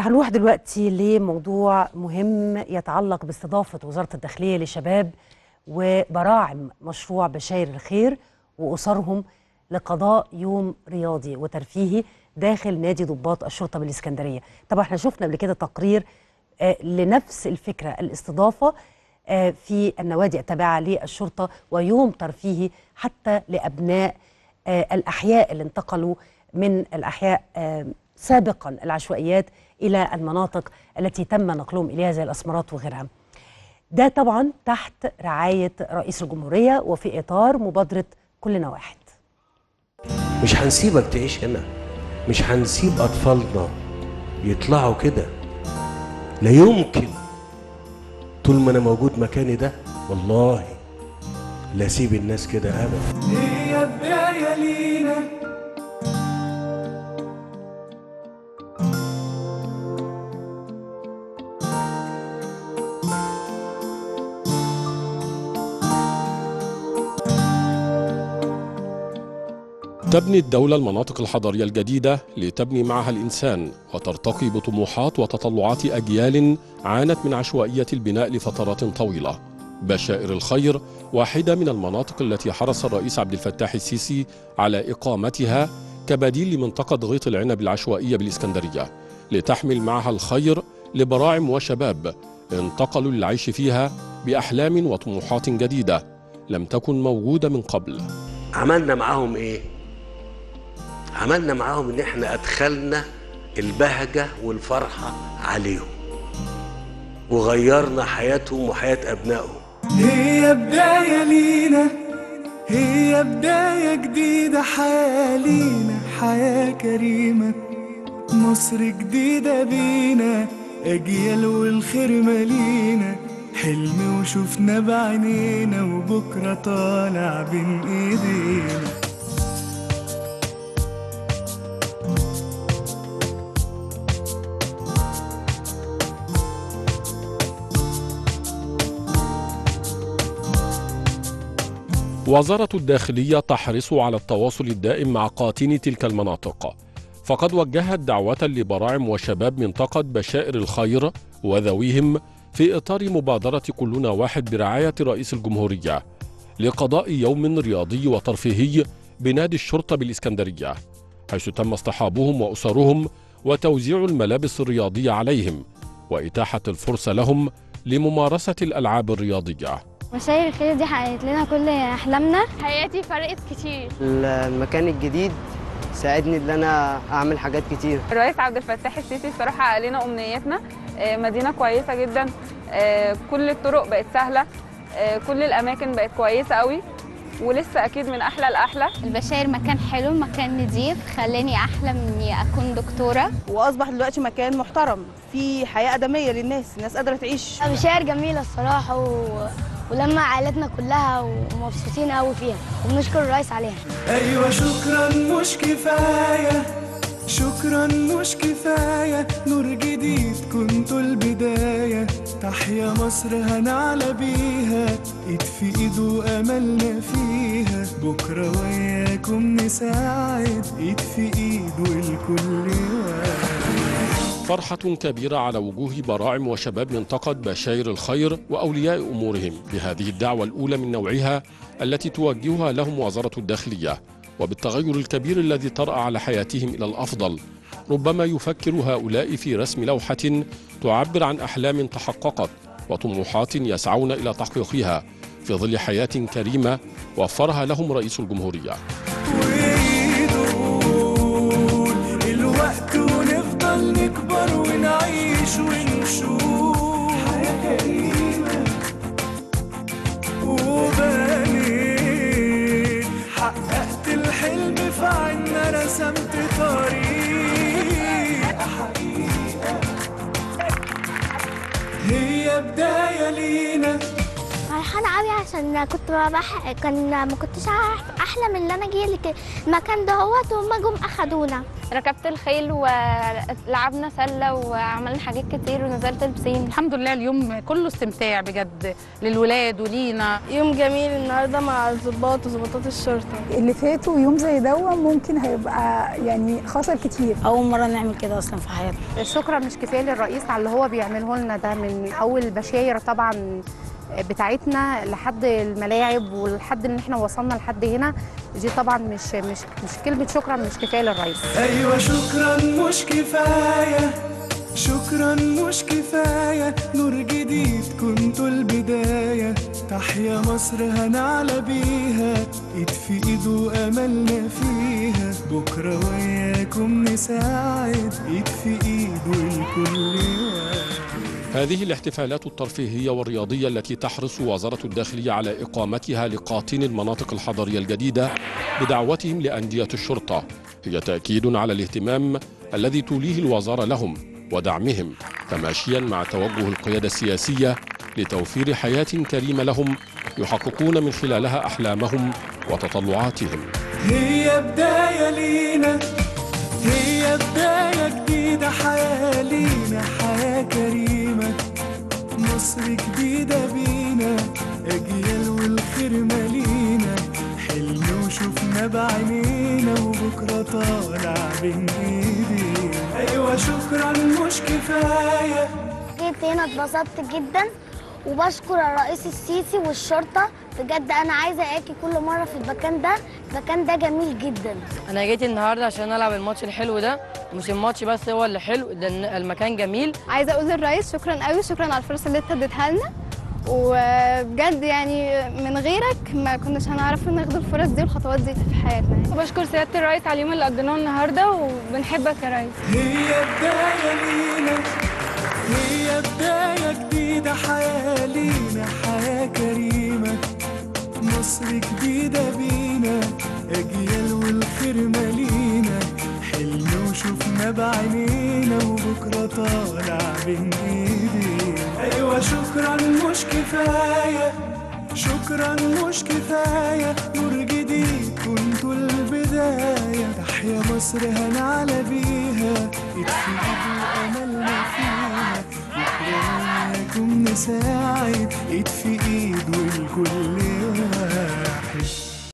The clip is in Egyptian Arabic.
هنروح دلوقتي لموضوع مهم يتعلق باستضافة وزارة الداخلية لشباب وبراعم مشروع بشاير الخير وأسرهم لقضاء يوم رياضي وترفيهي داخل نادي ضباط الشرطة بالإسكندرية طبعا احنا شفنا قبل كده تقرير آه، لنفس الفكرة الاستضافة آه، في النوادي التابعة للشرطة ويوم ترفيهي حتى لأبناء آه، الأحياء اللي انتقلوا من الأحياء آه، سابقا العشوائيات إلى المناطق التي تم نقلهم إليها زي الأسمرات وغيرها ده طبعا تحت رعاية رئيس الجمهورية وفي إطار مبادرة كلنا واحد مش هنسيبك تعيش هنا مش هنسيب أطفالنا يطلعوا كده لا يمكن طول ما أنا موجود مكاني ده والله لا أسيب الناس كده أبدا هي بداية لينا تبني الدولة المناطق الحضرية الجديدة لتبني معها الإنسان وترتقي بطموحات وتطلعات أجيال عانت من عشوائية البناء لفترات طويلة. بشائر الخير واحدة من المناطق التي حرص الرئيس عبد الفتاح السيسي على إقامتها كبديل لمنطقة غيط العنب العشوائية بالإسكندرية لتحمل معها الخير لبراعم وشباب انتقلوا للعيش فيها بأحلام وطموحات جديدة لم تكن موجودة من قبل. عملنا معاهم إيه؟ عملنا معاهم إن إحنا أدخلنا البهجة والفرحة عليهم وغيرنا حياتهم وحياة أبنائهم هي بداية لينا هي بداية جديدة حياة لينا حياة كريمة مصر جديدة بينا أجيال والخير مالينا حلم وشفنا بعينينا وبكرة طالع بين ايدينا وزارة الداخلية تحرص على التواصل الدائم مع قاطني تلك المناطق فقد وجهت دعوة لبراعم وشباب منطقة بشائر الخير وذويهم في إطار مبادرة كلنا واحد برعاية رئيس الجمهورية لقضاء يوم رياضي وترفيهي بنادي الشرطة بالإسكندرية حيث تم اصطحابهم وأسرهم وتوزيع الملابس الرياضية عليهم وإتاحة الفرصة لهم لممارسة الألعاب الرياضية مشاهير الخير دي حققت لنا كل احلامنا حياتي فرقت كتير المكان الجديد ساعدني ان انا اعمل حاجات كتير الرئيس عبد الفتاح السيسي الصراحه حقق لنا امنياتنا آه، مدينه كويسه جدا آه، كل الطرق بقت سهله آه، كل الاماكن بقت كويسه قوي ولسه اكيد من احلى لاحلى البشاير مكان حلو مكان نضيف خلاني احلم اني اكون دكتوره واصبح دلوقتي مكان محترم في حياه ادميه للناس الناس قادره تعيش بشاير جميله الصراحه و... ولما عائلتنا كلها ومبسوطين قوي فيها وبنشكر الرئيس عليها ايوه شكرا مش كفايه شكرا مش كفايه نور جديد كنتوا البدايه تحيا مصر هنعلى بيها ايد في ايد واملنا فيها بكره وياكم نساعد ايد في ايد والكل واحد فرحة كبيرة على وجوه براعم وشباب منطقة بشاير الخير وأولياء أمورهم بهذه الدعوة الأولى من نوعها التي توجهها لهم وزارة الداخلية وبالتغير الكبير الذي طرأ على حياتهم إلى الأفضل ربما يفكر هؤلاء في رسم لوحة تعبر عن أحلام تحققت وطموحات يسعون إلى تحقيقها في ظل حياة كريمة وفرها لهم رئيس الجمهورية ويدول الوقت ونفضل نكبر ونعيش ونشوف حياة كريمة وبنيت حققت الحلم في عنا رسمت طريق حقيقة هي بداية لينا فرحانة قوي عشان كنت بح... كان ما كنتش عارف احلم ان انا اجي لك المكان دهوت وهم جم اخدونا ركبت الخيل ولعبنا سله وعملنا حاجات كتير ونزلت البسين الحمد لله اليوم كله استمتاع بجد للولاد ولينا يوم جميل النهارده مع الضباط وضباطات الشرطه اللي فاتوا يوم زي دوا ممكن هيبقى يعني خسر كتير اول مره نعمل كده اصلا في حياتنا الشكر مش كفايه للرئيس على اللي هو بيعمله لنا ده من اول البشاير طبعا بتاعتنا لحد الملاعب ولحد ان احنا وصلنا لحد هنا دي طبعا مش مش مش كلمه شكرا مش كفايه للرئيس ايوه شكرا مش كفايه شكرا مش كفايه نور جديد كنتوا البدايه تحيا مصر هنعلى بيها ايد في ايد واملنا فيها بكره وياكم نساعد ايد في ايد والكل واحد هذه الاحتفالات الترفيهية والرياضية التي تحرص وزارة الداخلية على إقامتها لقاطين المناطق الحضرية الجديدة بدعوتهم لأندية الشرطة هي تأكيد على الاهتمام الذي توليه الوزارة لهم ودعمهم تماشيا مع توجه القيادة السياسية لتوفير حياة كريمة لهم يحققون من خلالها أحلامهم وتطلعاتهم هي بداية لينا هي بداية جديدة حياة لينا حياة كريمة مصر جديدة بينا أجيال والخير مالينا حلم وشفنا بعينينا وبكرة طالع بين ايدينا أيوة شكرا مش كفاية جيت هنا اتبسطت جدا وبشكر الرئيس السيسي والشرطة بجد أنا عايزة أجي كل مرة في المكان ده المكان ده جميل جدا انا جيت النهارده عشان العب الماتش الحلو ده مش الماتش بس هو اللي حلو ده المكان جميل عايزه اقول للرئيس شكرا قوي شكرا على الفرصه اللي انت اديتها لنا وبجد يعني من غيرك ما كناش هنعرف ناخد الفرص دي والخطوات دي في حياتنا يعني. وبشكر سياده الرئيس على اليوم اللي قضيناه النهارده وبنحبك يا ريس هي بداية لينا هي بداية جديدة حياة لينا حياة كريمة مصر جديدة بينا أجيال والخير مالينا حلم وشفنا بعينينا وبكرة طالع بين ايدينا أيوة شكرا مش كفاية شكرا مش كفاية نور جديد كنتوا البداية تحيا مصر هنعلى بيها ايد في ايد واملنا فيها بكرة وياكم نساعد ايد في ايد والكل واحد